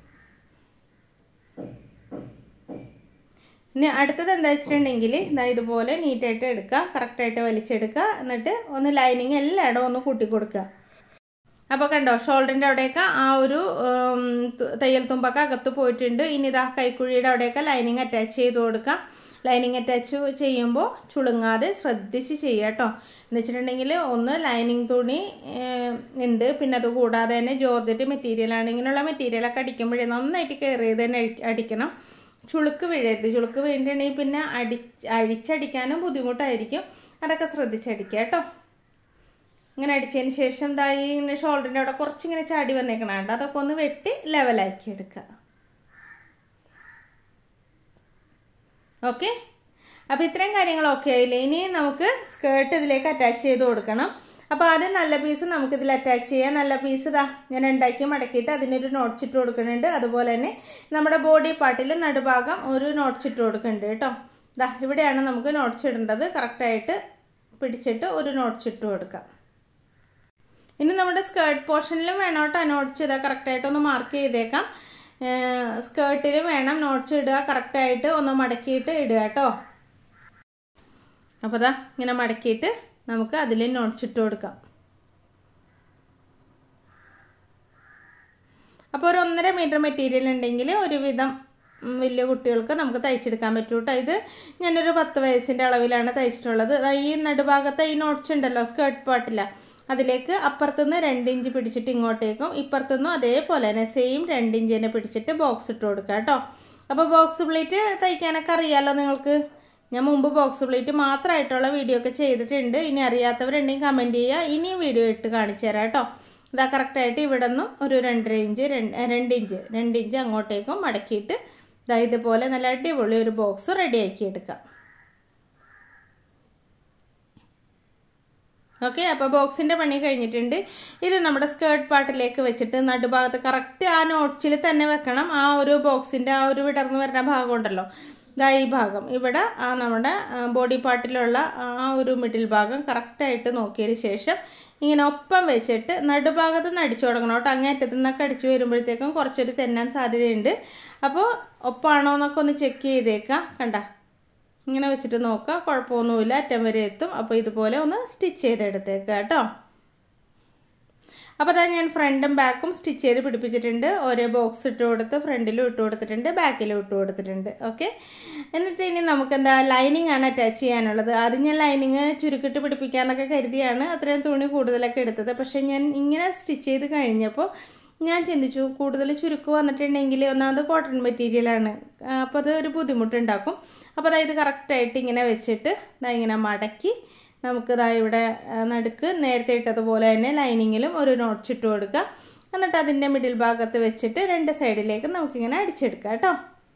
A: ഇനി അടുത്തത് എന്താ വെച്ചിട്ടുണ്ടെങ്കിൽ ഇതാ ഇതുപോലെ നീറ്റായിട്ട് എടുക്കുക കറക്റ്റായിട്ട് വലിച്ചെടുക്കുക എന്നിട്ട് ഒന്ന് ലൈനിങ് എല്ലായിടവും ഒന്ന് കൂട്ടി കൊടുക്കുക അപ്പോൾ കണ്ടോ ഷോൾഡറിൻ്റെ അവിടെയൊക്കെ ആ ഒരു തയ്യൽ തുമ്പൊക്കെ അകത്ത് പോയിട്ടുണ്ട് ഇനി ഇതാ കൈക്കുഴിയുടെ അവിടെയൊക്കെ ലൈനിങ് അറ്റാച്ച് ചെയ്ത് കൊടുക്കാം ലൈനിങ് അറ്റാച്ച് ചെയ്യുമ്പോൾ ചുളുങ്ങാതെ ശ്രദ്ധിച്ച് ചെയ്യുക കേട്ടോ എന്ന് വെച്ചിട്ടുണ്ടെങ്കിൽ ഒന്ന് ലൈനിങ് തുണി ഉണ്ട് പിന്നെ അത് കൂടാതെ തന്നെ ജോർജറ്റ് മെറ്റീരിയലാണ് ഇങ്ങനെയുള്ള മെറ്റീരിയലൊക്കെ അടിക്കുമ്പോഴേ നന്നായിട്ട് കെയർ ചെയ്ത് തന്നെ അടിക്കണം ചുളുക്ക് വീഴരുത് ചുളുക്ക് വീണിട്ടുണ്ടെങ്കിൽ പിന്നെ അടി അഴിച്ചടിക്കാനും ബുദ്ധിമുട്ടായിരിക്കും അതൊക്കെ ശ്രദ്ധിച്ചടിക്കുക കേട്ടോ ഇങ്ങനെ അടിച്ചതിന് ശേഷം ദാ ഈ ഷോൾഡറിൻ്റെ അവിടെ കുറച്ചിങ്ങനെ ചാടി വന്നേക്കണുണ്ട് അതൊക്കെ ഒന്ന് വെട്ടി ലെവലാക്കി എടുക്കുക ഓക്കെ അപ്പോൾ ഇത്രയും കാര്യങ്ങൾ ഓക്കെ ആയില്ലേ ഇനി നമുക്ക് സ്കേർട്ട് ഇതിലേക്ക് അറ്റാച്ച് ചെയ്ത് കൊടുക്കണം അപ്പോൾ ആദ്യം നല്ല പീസ് നമുക്ക് ഇതിൽ അറ്റാച്ച് ചെയ്യാം നല്ല പീസ് ഇതാ ഞാൻ ഉണ്ടാക്കി മടക്കിയിട്ട് അതിനൊരു നോട്ട്സ് ഇട്ട് കൊടുക്കുന്നുണ്ട് അതുപോലെ തന്നെ നമ്മുടെ ബോഡി പാർട്ടിൽ നടുഭാഗം ഒരു നോട്ട്സ് ഇട്ട് കൊടുക്കുന്നുണ്ട് കേട്ടോ ഇതാ ഇവിടെയാണ് നമുക്ക് നോട്ട്സ് ഇടേണ്ടത് കറക്റ്റായിട്ട് പിടിച്ചിട്ട് ഒരു നോട്ട്സ് ഇട്ട് കൊടുക്കാം ഇനി നമ്മുടെ സ്കേർട്ട് പോർഷനിലും വേണം കേട്ടോ നോട്ട്സ് ഇതാ കറക്റ്റായിട്ട് ഒന്ന് മാർക്ക് ചെയ്തേക്കാം സ്കേർട്ടിലും വേണം നോട്ട്സ് ഇടുക കറക്റ്റായിട്ട് ഒന്ന് മടക്കിയിട്ട് ഇടുക കേട്ടോ അപ്പോൾ ഇതാ ഇങ്ങനെ മടക്കിയിട്ട് നമുക്ക് അതിൽ നോട്ട്സ് ഇട്ട് കൊടുക്കാം അപ്പോൾ ഒരു ഒന്നര മീറ്റർ മെറ്റീരിയൽ ഉണ്ടെങ്കിൽ ഒരുവിധം വലിയ കുട്ടികൾക്ക് നമുക്ക് തയ്ച്ചെടുക്കാൻ പറ്റും കേട്ടോ ഇത് ഞാനൊരു പത്ത് വയസ്സിൻ്റെ അളവിലാണ് തയ്ച്ചിട്ടുള്ളത് ഈ നടുഭാഗത്തെ ഈ നോട്ട്സ് ഉണ്ടല്ലോ സ്കേർട്ട് പാട്ടില്ല അതിലേക്ക് അപ്പുറത്തുനിന്ന് രണ്ട് ഇഞ്ച് പിടിച്ചിട്ട് ഇങ്ങോട്ടേക്കും ഇപ്പുറത്തുനിന്നും അതേപോലെ തന്നെ സെയിം രണ്ട് ഇഞ്ച് തന്നെ പിടിച്ചിട്ട് ബോക്സ് ഇട്ട് കൊടുക്കുക കേട്ടോ അപ്പോൾ ബോക്സ് പ്ലേറ്റ് തയ്ക്കാനൊക്കെ അറിയാമല്ലോ നിങ്ങൾക്ക് ഞാൻ മുമ്പ് ബോക്സ് പ്ലേറ്റ് മാത്രമായിട്ടുള്ള വീഡിയോ ഒക്കെ ചെയ്തിട്ടുണ്ട് ഇനി അറിയാത്തവരുണ്ടെങ്കിൽ കമൻറ്റ് ചെയ്യുക ഇനിയും വീഡിയോ ഇട്ട് കാണിച്ചു തരാം കേട്ടോ ഇതാ കറക്റ്റായിട്ട് ഇവിടെ നിന്നും ഒരു രണ്ടര ഇഞ്ച് രണ്ട് ഇഞ്ച് രണ്ട് ഇഞ്ച് അങ്ങോട്ടേക്കും മടക്കിയിട്ട് ഇതാ ഇതുപോലെ നല്ല അടിപൊളി ഒരു ബോക്സ് റെഡിയാക്കി എടുക്കാം ഓക്കെ അപ്പോൾ ബോക്സിൻ്റെ പണി കഴിഞ്ഞിട്ടുണ്ട് ഇത് നമ്മുടെ സ്കേർട്ട് പാർട്ടിലേക്ക് വെച്ചിട്ട് നടുഭാഗത്ത് കറക്റ്റ് ആ നോട്ട്സിൽ തന്നെ വെക്കണം ആ ഒരു ബോക്സിൻ്റെ ആ ഒരു വിടർന്ന് വരുന്ന ഭാഗം ഉണ്ടല്ലോ ഇതാ ഈ ഭാഗം ഇവിടെ ആ നമ്മുടെ ബോഡി പാർട്ടിലുള്ള ആ ഒരു മിഡിൽ ഭാഗം കറക്റ്റായിട്ട് നോക്കിയതിന് ശേഷം ഇങ്ങനെ ഒപ്പം വെച്ചിട്ട് നടുഭാഗത്ത് നിന്ന് അടിച്ചു തുടങ്ങണം കേട്ടോ അങ്ങേറ്റത്തു നിന്നൊക്കെ അടിച്ചു വരുമ്പോഴത്തേക്കും കുറച്ചൊരു തെന്നാൻ സാധ്യതയുണ്ട് അപ്പോൾ ഒപ്പാണോ എന്നൊക്കെ ഒന്ന് ചെക്ക് ചെയ്തേക്കാം കണ്ട ഇങ്ങനെ വെച്ചിട്ട് നോക്കുക കുഴപ്പമൊന്നുമില്ല അറ്റം വരെ എത്തും അപ്പോൾ ഇതുപോലെ ഒന്ന് സ്റ്റിച്ച് ചെയ്തെടുത്തേക്കുക കേട്ടോ അപ്പോൾ അതാ ഞാൻ ഫ്രണ്ടും ബാക്കും സ്റ്റിച്ച് ചെയ്ത് പിടിപ്പിച്ചിട്ടുണ്ട് ഓരോ ബോക്സ് ഇട്ട് കൊടുത്ത് ഫ്രണ്ടിലും ഇട്ട് കൊടുത്തിട്ടുണ്ട് ബാക്കിലും ഇട്ട് കൊടുത്തിട്ടുണ്ട് ഓക്കെ എന്നിട്ട് ഇനി നമുക്ക് എന്താ ലൈനിങ് ആണ് അറ്റാച്ച് ചെയ്യാനുള്ളത് ആദ്യം ഞാൻ ലൈനിങ് ചുരുക്കിട്ട് പിടിപ്പിക്കാമെന്നൊക്കെ കരുതിയാണ് അത്രയും തുണി കൂടുതലൊക്കെ എടുത്തത് പക്ഷേ ഞാൻ ഇങ്ങനെ സ്റ്റിച്ച് ചെയ്ത് കഴിഞ്ഞപ്പോൾ ഞാൻ ചിന്തിച്ചു കൂടുതൽ ചുരുക്ക് വന്നിട്ടുണ്ടെങ്കിൽ ഒന്നാമത് കോട്ടൺ മെറ്റീരിയലാണ് അപ്പോൾ അത് ഒരു ബുദ്ധിമുട്ടുണ്ടാക്കും അപ്പോൾ അതായത് കറക്റ്റായിട്ട് ഇങ്ങനെ വെച്ചിട്ട് ഇതാ ഇങ്ങനെ മടക്കി നമുക്ക് ഇതാ ഇവിടെ നടുക്ക് നേരത്തെ ഇട്ടതുപോലെ തന്നെ ലൈനിങ്ങിലും ഒരു നോട്ട്സ് ഇട്ട് കൊടുക്കുക എന്നിട്ട് അതിൻ്റെ മിഡിൽ ഭാഗത്ത് വെച്ചിട്ട് രണ്ട് സൈഡിലേക്ക് നമുക്കിങ്ങനെ അടിച്ചെടുക്കാം കേട്ടോ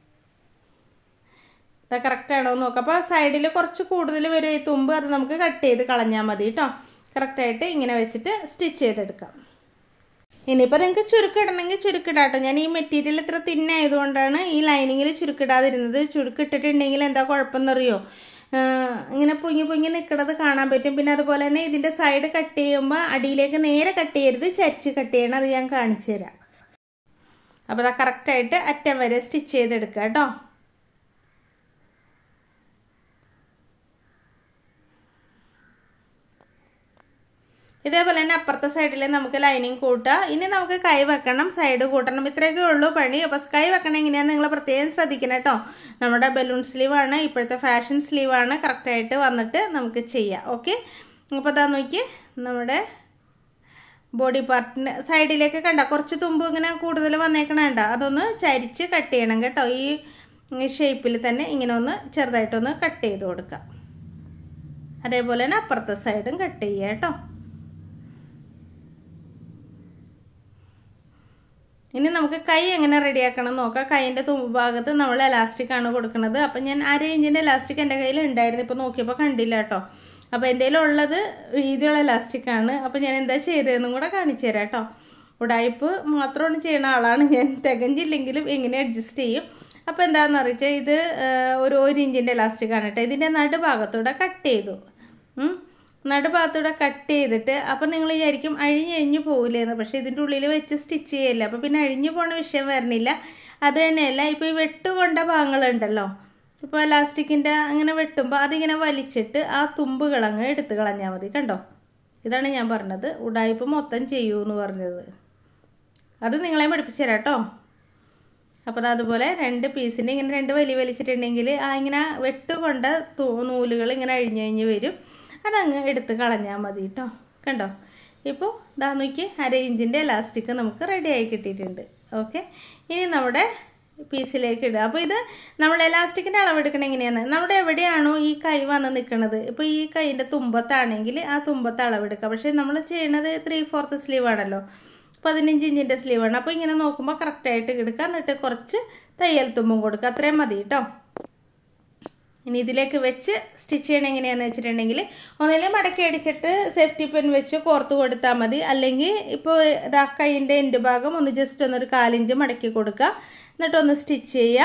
A: ഇത് കറക്റ്റാണോ എന്ന് നോക്കാം അപ്പോൾ സൈഡിൽ കുറച്ച് കൂടുതൽ വരും ഈ തുമ്പ് അത് നമുക്ക് കട്ട് ചെയ്ത് കളഞ്ഞാൽ മതി കേട്ടോ കറക്റ്റായിട്ട് ഇങ്ങനെ വെച്ചിട്ട് സ്റ്റിച്ച് ചെയ്തെടുക്കാം ഇനിയിപ്പോൾ നിങ്ങൾക്ക് ചുരുക്കിടണമെങ്കിൽ ചുരുക്കിടാട്ടോ ഞാൻ ഈ മെറ്റീരിയൽ ഇത്ര തിന്നായതുകൊണ്ടാണ് ഈ ലൈനിങ്ങിൽ ചുരുക്കിടാതിരുന്നത് ചുരുക്കിട്ടിട്ടുണ്ടെങ്കിൽ എന്താ കുഴപ്പമെന്നറിയോ ഇങ്ങനെ പൊങ്ങി പൊങ്ങി നിൽക്കുന്നത് കാണാൻ പറ്റും പിന്നെ അതുപോലെ തന്നെ ഇതിൻ്റെ സൈഡ് കട്ട് ചെയ്യുമ്പോൾ അടിയിലേക്ക് നേരെ കട്ട് ചെയ്യരുത് ചരിച്ച് കട്ട് ചെയ്യണം അത് ഞാൻ കാണിച്ചു തരാം അപ്പോൾ അത് കറക്റ്റായിട്ട് അറ്റം വരെ സ്റ്റിച്ച് ചെയ്തെടുക്കുക കേട്ടോ ഇതേപോലെ തന്നെ അപ്പുറത്തെ സൈഡിൽ നമുക്ക് ലൈനിങ് കൂട്ടുക ഇനി നമുക്ക് കൈ വെക്കണം സൈഡ് കൂട്ടണം ഇത്രയൊക്കെ ഉള്ളൂ പണി അപ്പോൾ കൈ വെക്കണം എങ്ങനെയാണെന്ന് നിങ്ങൾ പ്രത്യേകം ശ്രദ്ധിക്കണം കേട്ടോ നമ്മുടെ ബലൂൺ സ്ലീവാണ് ഇപ്പോഴത്തെ ഫാഷൻ സ്ലീവാണ് കറക്റ്റായിട്ട് വന്നിട്ട് നമുക്ക് ചെയ്യാം ഓക്കെ അപ്പോൾ അതാ നോക്കി നമ്മുടെ ബോഡി പാർട്ടിൻ്റെ സൈഡിലേക്ക് കണ്ട കുറച്ച് തുമ്പ് ഇങ്ങനെ കൂടുതൽ വന്നേക്കണേണ്ട അതൊന്ന് ചരിച്ച് കട്ട് ചെയ്യണം കേട്ടോ ഈ ഷേപ്പിൽ തന്നെ ഇങ്ങനെ ഒന്ന് ചെറുതായിട്ടൊന്ന് കട്ട് ചെയ്ത് കൊടുക്കാം അതേപോലെ തന്നെ അപ്പുറത്തെ സൈഡും കട്ട് ചെയ്യുക കേട്ടോ ഇനി നമുക്ക് കൈ എങ്ങനെ റെഡിയാക്കണം നോക്കാം കൈയിൻ്റെ ഭാഗത്ത് നമ്മൾ എലാസ്റ്റിക് ആണ് കൊടുക്കുന്നത് അപ്പം ഞാൻ അര ഇഞ്ചിൻ്റെ എലാസ്റ്റിക് എൻ്റെ കയ്യിൽ ഉണ്ടായിരുന്നു ഇപ്പോൾ നോക്കിയപ്പോൾ കണ്ടില്ല കേട്ടോ അപ്പോൾ എൻ്റെ ഉള്ളത് വീതിയുള്ള എലാസ്റ്റിക് ആണ് അപ്പോൾ ഞാൻ എന്താ ചെയ്തതെന്നും കൂടെ കാണിച്ചു തരാം കേട്ടോ ഉടായ്പ് മാത്രമാണ് ചെയ്യുന്ന ആളാണ് ഞാൻ തികഞ്ഞില്ലെങ്കിലും എങ്ങനെ അഡ്ജസ്റ്റ് ചെയ്യും അപ്പോൾ എന്താണെന്ന് അറിയിച്ചാൽ ഇത് ആ, ഒരു ഒരു ഇഞ്ചിൻ്റെ ഇലാസ്റ്റിക് ആണ് കേട്ടോ ഇതിൻ്റെ നടുഭാഗത്തൂടെ കട്ട് ചെയ്തു ഉം. നടുഭാഗത്തൂടെ കട്ട് ചെയ്തിട്ട് അപ്പം നിങ്ങൾ വിചാരിക്കും അഴിഞ്ഞഴിഞ്ഞു പോകില്ലെന്ന് പക്ഷേ ഇതിൻ്റെ ഉള്ളിൽ വെച്ച് സ്റ്റിച്ച് ചെയ്യല്ല അപ്പോൾ പിന്നെ അഴിഞ്ഞു പോണ വിഷയം വരണില്ല അത് തന്നെയല്ല ഇപ്പോൾ ഈ വെട്ടുകൊണ്ട ഭാഗങ്ങളുണ്ടല്ലോ ഇപ്പോൾ ഇലാസ്റ്റിക്കിൻ്റെ അങ്ങനെ വെട്ടുമ്പോൾ അതിങ്ങനെ വലിച്ചിട്ട് ആ തുമ്പുകളങ്ങ് എടുത്ത് കളഞ്ഞാൽ മതി കണ്ടോ ഇതാണ് ഞാൻ പറഞ്ഞത് ഉടായ്പ മൊത്തം ചെയ്യൂ എന്ന് പറഞ്ഞത് അത് നിങ്ങളെ പഠിപ്പിച്ചു തരാം കേട്ടോ അപ്പോൾ അത് അതുപോലെ രണ്ട് പീസിൻ്റെ ഇങ്ങനെ രണ്ട് വലി വലിച്ചിട്ടുണ്ടെങ്കിൽ ആ ഇങ്ങനെ വെട്ടുകൊണ്ട തൂ നൂലുകൾ ഇങ്ങനെ അഴിഞ്ഞഴിഞ്ഞ് വരും അതങ്ങ് എടുത്ത് കളഞ്ഞാൽ മതി കേട്ടോ കണ്ടോ ഇപ്പോൾ ഇതാ നോക്കി അര ഇഞ്ചിൻ്റെ എലാസ്റ്റിക് നമുക്ക് റെഡി ആയി കിട്ടിയിട്ടുണ്ട് ഓക്കെ ഇനി നമ്മുടെ പീസിലേക്ക് ഇടുക അപ്പോൾ ഇത് നമ്മൾ എലാസ്റ്റിക്കിൻ്റെ അളവെടുക്കണം എങ്ങനെയാണ് നമ്മുടെ എവിടെയാണോ ഈ കൈ വന്ന് നിൽക്കുന്നത് ഇപ്പോൾ ഈ കൈയിൻ്റെ തുമ്പത്താണെങ്കിൽ ആ തുമ്പത്ത് അളവെടുക്കുക പക്ഷേ നമ്മൾ ചെയ്യണത് ത്രീ ഫോർത്ത് സ്ലീവ് ആണല്ലോ പതിനഞ്ച് ഇഞ്ചിൻ്റെ സ്ലീവാണ് അപ്പോൾ ഇങ്ങനെ നോക്കുമ്പോൾ കറക്റ്റായിട്ട് എടുക്കുക എന്നിട്ട് കുറച്ച് തയ്യൽ തുമ്പും കൊടുക്കുക അത്രയും മതി കേട്ടോ ഇനി ഇതിലേക്ക് വെച്ച് സ്റ്റിച്ച് ചെയ്യണം എങ്ങനെയാണെന്ന് വെച്ചിട്ടുണ്ടെങ്കിൽ ഒന്നിലെ മടക്കി അടിച്ചിട്ട് സേഫ്റ്റി പെൻ വെച്ച് കോർത്ത് കൊടുത്താൽ മതി അല്ലെങ്കിൽ ഇപ്പോൾ ഇതാ കൈയിൻ്റെ എൻഡ് ഭാഗം ഒന്ന് ജസ്റ്റ് ഒന്നൊരു കാലിഞ്ച് മടക്കി കൊടുക്കുക എന്നിട്ടൊന്ന് സ്റ്റിച്ച് ചെയ്യുക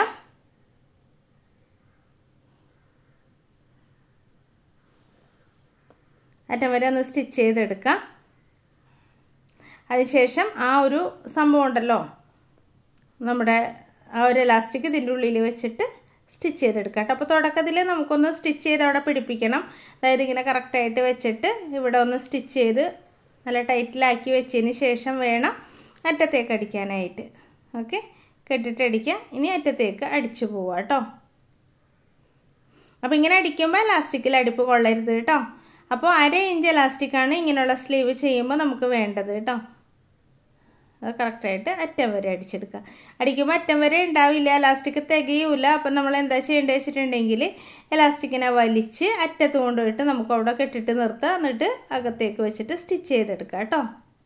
A: അറ്റം വരെ ഒന്ന് സ്റ്റിച്ച് ചെയ്തെടുക്കാം അതിനുശേഷം ആ ഒരു സംഭവം ഉണ്ടല്ലോ നമ്മുടെ ആ ഒരു എലാസ്റ്റിക് ഇതിൻ്റെ ഉള്ളിൽ വെച്ചിട്ട് സ്റ്റിച്ച് ചെയ്തെടുക്കാം കേട്ടോ അപ്പോൾ തുടക്കത്തിൽ നമുക്കൊന്ന് സ്റ്റിച്ച് ചെയ്ത് അവിടെ പിടിപ്പിക്കണം അതായത് ഇങ്ങനെ കറക്റ്റായിട്ട് വെച്ചിട്ട് ഇവിടെ ഒന്ന് സ്റ്റിച്ച് ചെയ്ത് നല്ല ടൈറ്റിലാക്കി വെച്ചതിന് ശേഷം വേണം അറ്റത്തേക്ക് അടിക്കാനായിട്ട് ഓക്കെ കെട്ടിട്ട് അടിക്കാം ഇനി അറ്റത്തേക്ക് അടിച്ചു പോവാം കേട്ടോ അപ്പോൾ ഇങ്ങനെ അടിക്കുമ്പോൾ എലാസ്റ്റിക്കിൽ അടുപ്പ് കൊള്ളരുത് കേട്ടോ അപ്പോൾ അര ഇഞ്ച് എലാസ്റ്റിക്കാണ് ഇങ്ങനെയുള്ള സ്ലീവ് ചെയ്യുമ്പോൾ നമുക്ക് വേണ്ടത് കേട്ടോ അത് കറക്റ്റായിട്ട് അറ്റം വരെ അടിച്ചെടുക്കുക അടിക്കുമ്പോൾ അറ്റം വരെ ഉണ്ടാവില്ല എലാസ്റ്റിക് തികയൂല അപ്പം നമ്മൾ എന്താ ചെയ്യേണ്ടത് വെച്ചിട്ടുണ്ടെങ്കിൽ എലാസ്റ്റിക്കിനെ വലിച്ച് അറ്റത്ത് കൊണ്ടുപോയിട്ട് നമുക്ക് അവിടെ കെട്ടിട്ട് നിർത്തുക എന്നിട്ട് അകത്തേക്ക് വെച്ചിട്ട് സ്റ്റിച്ച് ചെയ്തെടുക്കുക കേട്ടോ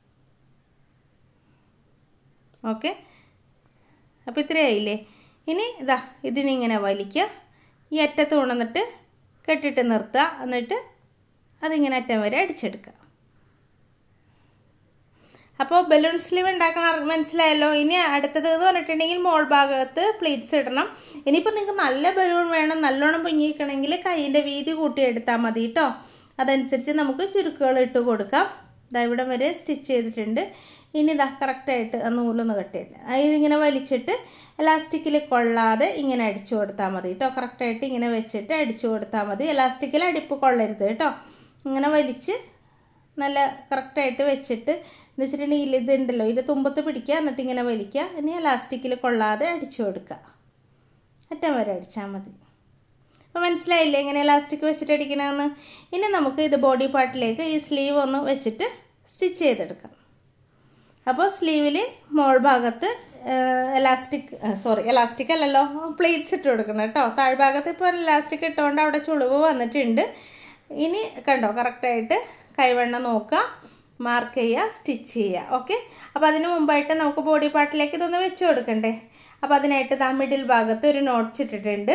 A: ഓക്കെ അപ്പോൾ ഇത്രയായില്ലേ ഇനി ഇതാ ഇതിനിങ്ങനെ വലിക്കുക ഈ അറ്റത്ത് കൊണ്ടുവന്നിട്ട് കെട്ടിട്ട് നിർത്തുക എന്നിട്ട് അതിങ്ങനെ അറ്റം വരെ അടിച്ചെടുക്കുക അപ്പോൾ ബലൂൺ സ്ലീവ് ഉണ്ടാക്കണ മനസ്സിലായല്ലോ ഇനി അടുത്തത് എന്ന് പറഞ്ഞിട്ടുണ്ടെങ്കിൽ മോൾ ഭാഗത്ത് പ്ലീറ്റ്സ് ഇടണം ഇനിയിപ്പോൾ നിങ്ങൾക്ക് നല്ല ബലൂൺ വേണം നല്ലോണം പൊങ്ങിക്കണമെങ്കിൽ കൈയിൻ്റെ വീതി കൂട്ടിയെടുത്താൽ മതി കേട്ടോ അതനുസരിച്ച് നമുക്ക് ചുരുക്കുകൾ ഇട്ട് കൊടുക്കാം ഇതാ ഇവിടെ വരെ സ്റ്റിച്ച് ചെയ്തിട്ടുണ്ട് ഇനി ഇതാ കറക്റ്റായിട്ട് ആ നൂലൊന്ന് കട്ടിയിട്ട് ഇതിങ്ങനെ വലിച്ചിട്ട് എലാസ്റ്റിക്കിൽ കൊള്ളാതെ ഇങ്ങനെ അടിച്ചു കൊടുത്താൽ മതി കേട്ടോ കറക്റ്റായിട്ട് ഇങ്ങനെ വെച്ചിട്ട് അടിച്ചു കൊടുത്താൽ മതി എലാസ്റ്റിക്കിൽ അടിപ്പ് കൊള്ളരുത് കേട്ടോ ഇങ്ങനെ വലിച്ച് നല്ല കറക്റ്റായിട്ട് വെച്ചിട്ട് എന്ന് വെച്ചിട്ടുണ്ടെങ്കിൽ ഇതുണ്ടല്ലോ ഇത് തുമ്പത്ത് പിടിക്കുക എന്നിട്ട് ഇങ്ങനെ വലിക്കുക ഇനി എലാസ്റ്റിക്കിൽ കൊള്ളാതെ അടിച്ചു കൊടുക്കുക അറ്റം വരെ അടിച്ചാൽ മതി അപ്പോൾ മനസ്സിലായില്ലേ എങ്ങനെ എലാസ്റ്റിക് വെച്ചിട്ട് അടിക്കണമെന്ന് ഇനി നമുക്ക് ഇത് ബോഡി പാർട്ടിലേക്ക് ഈ സ്ലീവ് ഒന്ന് വെച്ചിട്ട് സ്റ്റിച്ച് ചെയ്തെടുക്കാം അപ്പോൾ സ്ലീവിൽ മോൾ ഭാഗത്ത് എലാസ്റ്റിക് സോറി എലാസ്റ്റിക് അല്ലല്ലോ പ്ലേറ്റ്സ് ഇട്ട് കൊടുക്കണം കേട്ടോ താഴ്ഭാഗത്ത് ഇപ്പോൾ എലാസ്റ്റിക് ഇട്ടുകൊണ്ട് അവിടെ ചുളിവ് വന്നിട്ടുണ്ട് ഇനി കണ്ടോ കറക്റ്റായിട്ട് കൈവണ്ണ നോക്കുക മാർക്ക് ചെയ്യുക സ്റ്റിച്ച് ചെയ്യുക ഓക്കെ അപ്പോൾ അതിന് മുമ്പായിട്ട് നമുക്ക് ബോഡി പാർട്ടിലേക്ക് ഇതൊന്ന് വെച്ച് കൊടുക്കണ്ടേ അപ്പോൾ അതിനായിട്ട് ദാ മിഡിൽ ഭാഗത്ത് ഒരു നോട്ട്സ് ഇട്ടിട്ടുണ്ട്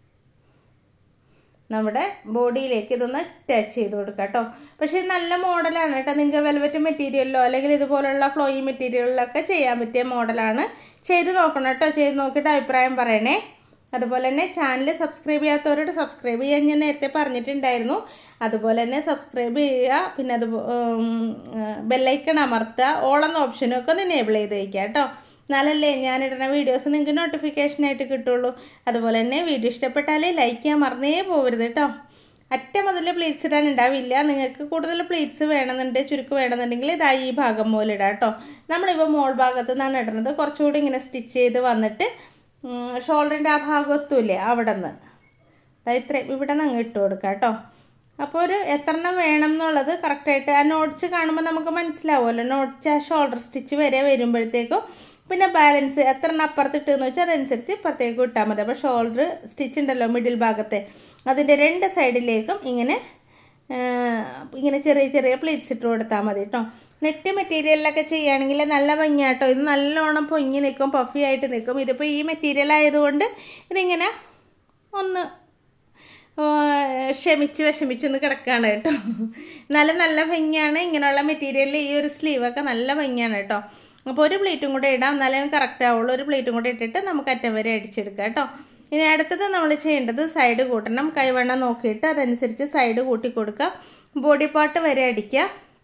A: നമ്മുടെ ബോഡിയിലേക്ക് ഇതൊന്ന് ടച്ച് ചെയ്ത് കൊടുക്കുക കേട്ടോ പക്ഷേ ഇത് നല്ല മോഡലാണ് കേട്ടോ നിങ്ങൾക്ക് വെൽവെറ്റ് മെറ്റീരിയലിലോ അല്ലെങ്കിൽ ഇതുപോലുള്ള ഫ്ലോയി മെറ്റീരിയലിലൊക്കെ ചെയ്യാൻ പറ്റിയ മോഡലാണ് ചെയ്ത് നോക്കണം കേട്ടോ ചെയ്ത് നോക്കിയിട്ട് അഭിപ്രായം പറയണേ അതുപോലെ തന്നെ ചാനൽ സബ്സ്ക്രൈബ് ചെയ്യാത്തവരോട് സബ്സ്ക്രൈബ് ചെയ്യാൻ ഞാൻ നേരത്തെ പറഞ്ഞിട്ടുണ്ടായിരുന്നു അതുപോലെ തന്നെ സബ്സ്ക്രൈബ് ചെയ്യുക പിന്നെ അത് ബെല്ലൈക്കൺ അമർത്തുക ഓളെന്ന ഓപ്ഷനും ഒക്കെ ഒന്ന് എനേബിൾ ചെയ്ത് വയ്ക്കുക കേട്ടോ എന്നാലല്ലേ ഞാനിടുന്ന വീഡിയോസ് നിങ്ങൾക്ക് നോട്ടിഫിക്കേഷനായിട്ട് കിട്ടുള്ളൂ അതുപോലെ തന്നെ വീഡിയോ ഇഷ്ടപ്പെട്ടാൽ ലൈക്ക് ചെയ്യാൻ മറന്നേ പോകരുത് കേട്ടോ അറ്റ മുതൽ പ്ലേറ്റ്സ് ഇടാൻ ഉണ്ടാവില്ല നിങ്ങൾക്ക് കൂടുതൽ പ്ലേറ്റ്സ് വേണമെന്നുണ്ട് ചുരുക്ക് വേണമെന്നുണ്ടെങ്കിൽ ഇതാ ഈ ഭാഗം പോലെ ഇടാം കേട്ടോ നമ്മളിപ്പോൾ മോൾ ഭാഗത്ത് നിന്നാണ് ഇടുന്നത് കുറച്ചുകൂടി ഇങ്ങനെ സ്റ്റിച്ച് ചെയ്ത് വന്നിട്ട് ഷോൾഡറിൻ്റെ ആ ഭാഗത്തുമില്ലേ അവിടെ നിന്ന് ഇത്ര ഇവിടെ നിന്ന് അങ്ങ് ഇട്ട് കൊടുക്കാം കേട്ടോ അപ്പോൾ ഒരു എത്രണ്ണം വേണം എന്നുള്ളത് കറക്റ്റായിട്ട് ആ നോട്ട്സ് കാണുമ്പോൾ നമുക്ക് മനസ്സിലാവുമല്ലോ നോട്ട്സ് ആ ഷോൾഡർ സ്റ്റിച്ച് വരെ വരുമ്പോഴത്തേക്കും പിന്നെ ബാലൻസ് എത്ര എണ്ണം അപ്പുറത്ത് ഇട്ടെന്ന് വെച്ചാൽ അതനുസരിച്ച് ഇപ്പുറത്തേക്ക് ഇട്ടാൽ മതി അപ്പോൾ ഷോൾഡർ സ്റ്റിച്ച് ഉണ്ടല്ലോ മിഡിൽ ഭാഗത്തെ അതിൻ്റെ രണ്ട് സൈഡിലേക്കും ഇങ്ങനെ ഇങ്ങനെ ചെറിയ ചെറിയ പ്ലേറ്റ്സ് ഇട്ട് കൊടുത്താൽ മതി കേട്ടോ നെറ്റ് മെറ്റീരിയലിലൊക്കെ ചെയ്യുകയാണെങ്കിൽ നല്ല ഭംഗിയാട്ടോ ഇത് നല്ലോണം പൊങ്ങി നിൽക്കും പഫി ആയിട്ട് നിൽക്കും ഇതിപ്പോൾ ഈ മെറ്റീരിയൽ ആയതുകൊണ്ട് ഇതിങ്ങനെ ഒന്ന് ക്ഷമിച്ച് വിഷമിച്ചൊന്ന് കിടക്കുകയാണ് കേട്ടോ എന്നാലും നല്ല ഭംഗിയാണ് ഇങ്ങനെയുള്ള മെറ്റീരിയലിൽ ഈ ഒരു സ്ലീവൊക്കെ നല്ല ഭംഗിയാണ് കേട്ടോ അപ്പോൾ ഒരു പ്ലേറ്റും കൂടെ ഇടാം എന്നാലേ കറക്റ്റ് ആവുള്ളൂ ഒരു പ്ലേറ്റും കൂടെ ഇട്ടിട്ട് നമുക്ക് അറ്റം വരെ അടിച്ചെടുക്കാം കേട്ടോ ഇനി അടുത്തത് നമ്മൾ ചെയ്യേണ്ടത് സൈഡ് കൂട്ടണം കൈവണ്ണം നോക്കിയിട്ട് അതനുസരിച്ച് സൈഡ് കൂട്ടി കൊടുക്കുക ബോഡി പാർട്ട് വരെ അടിക്കുക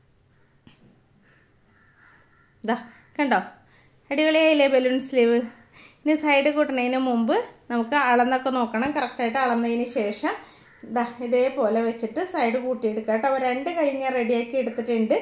A: ഇതാ കണ്ടോ അടിപൊളിയായില്ലേ ബലൂൺ സ്ലീവ് ഇനി സൈഡ് കൂട്ടുന്നതിന് മുമ്പ് നമുക്ക് അളന്നൊക്കെ നോക്കണം കറക്റ്റായിട്ട് അളന്നതിന് ശേഷം ഇതാ ഇതേപോലെ വെച്ചിട്ട് സൈഡ് കൂട്ടിയെടുക്കുക കേട്ടോ അപ്പോൾ രണ്ട് കൈ ഞാൻ റെഡിയാക്കി എടുത്തിട്ടുണ്ട്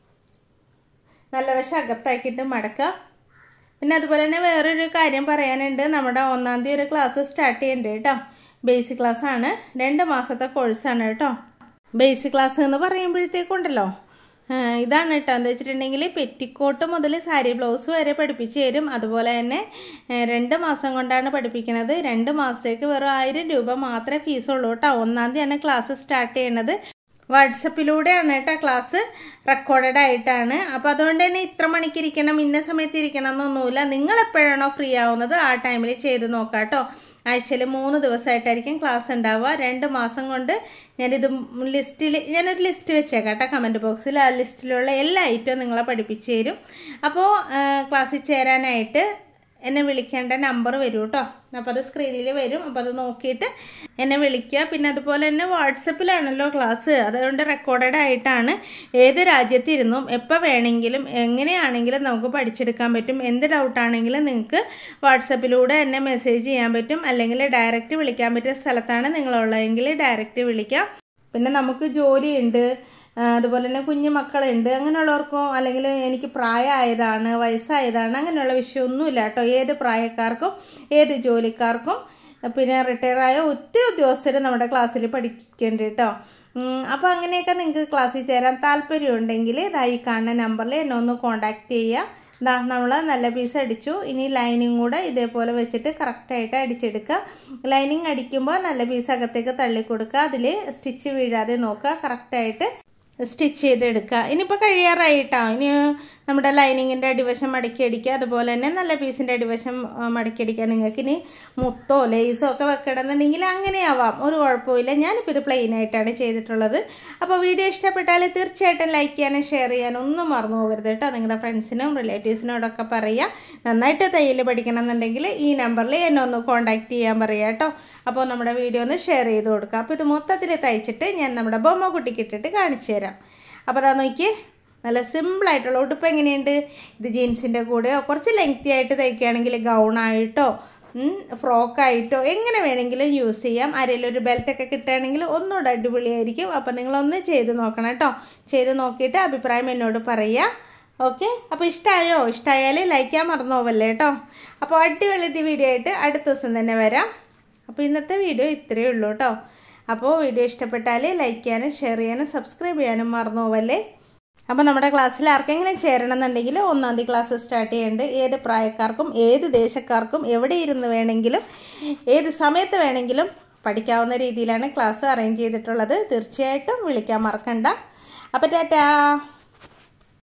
A: നല്ല വശം അകത്താക്കിയിട്ട് മടക്കുക പിന്നെ അതുപോലെ തന്നെ വേറൊരു കാര്യം പറയാനുണ്ട് നമ്മുടെ ഒന്നാം തീയതി ഒരു ക്ലാസ് സ്റ്റാർട്ട് ചെയ്യുന്നുണ്ട് കേട്ടോ ബേസിക് ക്ലാസ് ആണ് രണ്ട് മാസത്തെ കോഴ്സാണ് കേട്ടോ ബേസിക് ക്ലാസ് എന്ന് പറയുമ്പോഴത്തേക്കുണ്ടല്ലോ ഇതാണ് കേട്ടോ എന്താ വെച്ചിട്ടുണ്ടെങ്കിൽ പെറ്റിക്കോട്ട് മുതൽ സാരി ബ്ലൗസ് വരെ പഠിപ്പിച്ച് തരും അതുപോലെ തന്നെ രണ്ട് മാസം കൊണ്ടാണ് പഠിപ്പിക്കുന്നത് രണ്ട് മാസത്തേക്ക് വെറും ആയിരം രൂപ മാത്രമേ ഫീസുള്ളൂ കേട്ടോ ഒന്നാം തീയതിയാണ് ക്ലാസ് സ്റ്റാർട്ട് ചെയ്യണത് വാട്സപ്പിലൂടെയാണ് കേട്ടോ ക്ലാസ് റെക്കോർഡഡ് ആയിട്ടാണ് അപ്പോൾ അതുകൊണ്ട് തന്നെ ഇത്ര മണിക്ക് ഇരിക്കണം ഇന്ന സമയത്ത് ഇരിക്കണം എന്നൊന്നുമില്ല നിങ്ങൾ എപ്പോഴാണോ ഫ്രീ ആവുന്നത് ആ ടൈമിൽ ചെയ്ത് നോക്കാം കേട്ടോ ആഴ്ചയിൽ മൂന്ന് ദിവസമായിട്ടായിരിക്കും ക്ലാസ് ഉണ്ടാവുക രണ്ട് മാസം കൊണ്ട് ഞാനിത് ലിസ്റ്റിൽ ഞാനൊരു ലിസ്റ്റ് വെച്ചേക്കാം കേട്ടോ കമൻറ്റ് ബോക്സിൽ ആ ലിസ്റ്റിലുള്ള എല്ലാ ഐറ്റവും നിങ്ങളെ പഠിപ്പിച്ചു തരും അപ്പോൾ ക്ലാസ്സിൽ ചേരാനായിട്ട് എന്നെ വിളിക്കേണ്ട നമ്പർ വരും കേട്ടോ അപ്പോൾ അത് സ്ക്രീനിൽ വരും അപ്പോൾ അത് നോക്കിയിട്ട് എന്നെ വിളിക്കുക പിന്നെ അതുപോലെ തന്നെ വാട്സപ്പിലാണല്ലോ ക്ലാസ് അതുകൊണ്ട് റെക്കോർഡഡ് ആയിട്ടാണ് ഏത് രാജ്യത്തിരുന്നും എപ്പോൾ വേണമെങ്കിലും എങ്ങനെയാണെങ്കിലും നമുക്ക് പഠിച്ചെടുക്കാൻ പറ്റും എന്ത് ഡൗട്ടാണെങ്കിലും നിങ്ങൾക്ക് വാട്സപ്പിലൂടെ എന്നെ മെസ്സേജ് ചെയ്യാൻ പറ്റും അല്ലെങ്കിൽ ഡയറക്റ്റ് വിളിക്കാൻ പറ്റിയ സ്ഥലത്താണ് നിങ്ങളുള്ളതെങ്കിൽ ഡയറക്റ്റ് വിളിക്കാം പിന്നെ നമുക്ക് ജോലിയുണ്ട് അതുപോലെ തന്നെ കുഞ്ഞു മക്കളുണ്ട് അങ്ങനെയുള്ളവർക്കോ അല്ലെങ്കിൽ എനിക്ക് പ്രായമായതാണ് വയസ്സായതാണ് അങ്ങനെയുള്ള വിഷയമൊന്നുമില്ല കേട്ടോ ഏത് പ്രായക്കാർക്കും ഏത് ജോലിക്കാർക്കും പിന്നെ റിട്ടയറായ ഒത്തിരി ഉദ്യോഗസ്ഥർ നമ്മുടെ ക്ലാസ്സിൽ പഠിക്കുന്നുണ്ട് കേട്ടോ അപ്പോൾ അങ്ങനെയൊക്കെ നിങ്ങൾക്ക് ക്ലാസ്സിൽ ചേരാൻ താല്പര്യമുണ്ടെങ്കിൽ ഇതായി കാണുന്ന നമ്പറിൽ എന്നെ ഒന്ന് കോൺടാക്റ്റ് ചെയ്യുക ഇതാ നമ്മൾ നല്ല പീസ് അടിച്ചു ഇനി ലൈനിങ് കൂടെ ഇതേപോലെ വെച്ചിട്ട് കറക്റ്റായിട്ട് അടിച്ചെടുക്കുക ലൈനിങ് അടിക്കുമ്പോൾ നല്ല പീസ് അകത്തേക്ക് തള്ളി കൊടുക്കുക അതിൽ സ്റ്റിച്ച് വീഴാതെ നോക്കുക കറക്റ്റായിട്ട് സ്റ്റിച്ച് ചെയ്തെടുക്കുക ഇനിയിപ്പോൾ കഴിയാറായിട്ടോ ഇനി നമ്മുടെ ലൈനിങ്ങിൻ്റെ അടിവശം മടക്കി അടിക്കുക അതുപോലെ തന്നെ നല്ല പീസിൻ്റെ അടിവശം മടക്കി അടിക്കുക നിങ്ങൾക്ക് ഇനി മുത്തോ ലേസോ ഒക്കെ വെക്കണമെന്നുണ്ടെങ്കിൽ അങ്ങനെ ആവാം ഒരു കുഴപ്പമില്ല ഞാനിപ്പോൾ ഇത് പ്ലെയിൻ ആയിട്ടാണ് ചെയ്തിട്ടുള്ളത് അപ്പോൾ വീഡിയോ ഇഷ്ടപ്പെട്ടാൽ തീർച്ചയായിട്ടും ലൈക്ക് ചെയ്യാനും ഷെയർ ചെയ്യാനും ഒന്നും മറന്നു പോകരുത് കേട്ടോ നിങ്ങളുടെ ഫ്രണ്ട്സിനും റിലേറ്റീവ്സിനോടൊക്കെ പറയുക നന്നായിട്ട് തയ്യൽ പഠിക്കണം എന്നുണ്ടെങ്കിൽ ഈ നമ്പറിൽ എന്നെ ഒന്ന് കോൺടാക്റ്റ് ചെയ്യാൻ പറയുക കേട്ടോ അപ്പോൾ നമ്മുടെ വീഡിയോ ഒന്ന് ഷെയർ ചെയ്ത് കൊടുക്കുക അപ്പോൾ ഇത് മൊത്തത്തിൽ തയ്ച്ചിട്ട് ഞാൻ നമ്മുടെ ബൊമ്മ കുട്ടിക്ക് ഇട്ടിട്ട് കാണിച്ചു തരാം അപ്പോൾ അതാ നോക്കി നല്ല സിമ്പിളായിട്ടുള്ള ഉടുപ്പ് എങ്ങനെയുണ്ട് ഇത് ജീൻസിൻ്റെ കൂടെയോ കുറച്ച് ലെങ്തി ആയിട്ട് തയ്ക്കുകയാണെങ്കിൽ ഗൗണായിട്ടോ ഫ്രോക്കായിട്ടോ എങ്ങനെ വേണമെങ്കിലും യൂസ് ചെയ്യാം ആരെങ്കിലും ഒരു ബെൽറ്റൊക്കെ കിട്ടുകയാണെങ്കിൽ ഒന്നുകൂടെ അടിപൊളിയായിരിക്കും അപ്പോൾ നിങ്ങളൊന്ന് ചെയ്ത് നോക്കണം കേട്ടോ ചെയ്ത് നോക്കിയിട്ട് അഭിപ്രായം എന്നോട് പറയുക ഓക്കെ അപ്പോൾ ഇഷ്ടമായോ ഇഷ്ടമായാൽ ലൈക്ക് ചെയ്യാൻ മറന്നു പോവല്ലേ കേട്ടോ അപ്പോൾ അടിപൊളി വീഡിയോ ആയിട്ട് അടുത്ത ദിവസം തന്നെ വരാം അപ്പോൾ ഇന്നത്തെ വീഡിയോ ഇത്രയേ ഉള്ളൂ കേട്ടോ അപ്പോൾ വീഡിയോ ഇഷ്ടപ്പെട്ടാൽ ലൈക്ക് ചെയ്യാനും ഷെയർ ചെയ്യാനും സബ്സ്ക്രൈബ് ചെയ്യാനും മറന്നു പോവല്ലേ അപ്പോൾ നമ്മുടെ ക്ലാസ്സിൽ ആർക്കെങ്കിലും ചേരണം എന്നുണ്ടെങ്കിൽ ഒന്നാം തീയതി ക്ലാസ് സ്റ്റാർട്ട് ചെയ്യുന്നുണ്ട് ഏത് പ്രായക്കാർക്കും ഏത് ദേശക്കാർക്കും എവിടെ ഇരുന്ന് വേണമെങ്കിലും ഏത് സമയത്ത് വേണമെങ്കിലും പഠിക്കാവുന്ന രീതിയിലാണ് ക്ലാസ് അറേഞ്ച് ചെയ്തിട്ടുള്ളത് തീർച്ചയായിട്ടും വിളിക്കാൻ മറക്കണ്ട അപ്പോൾ ടാറ്റാ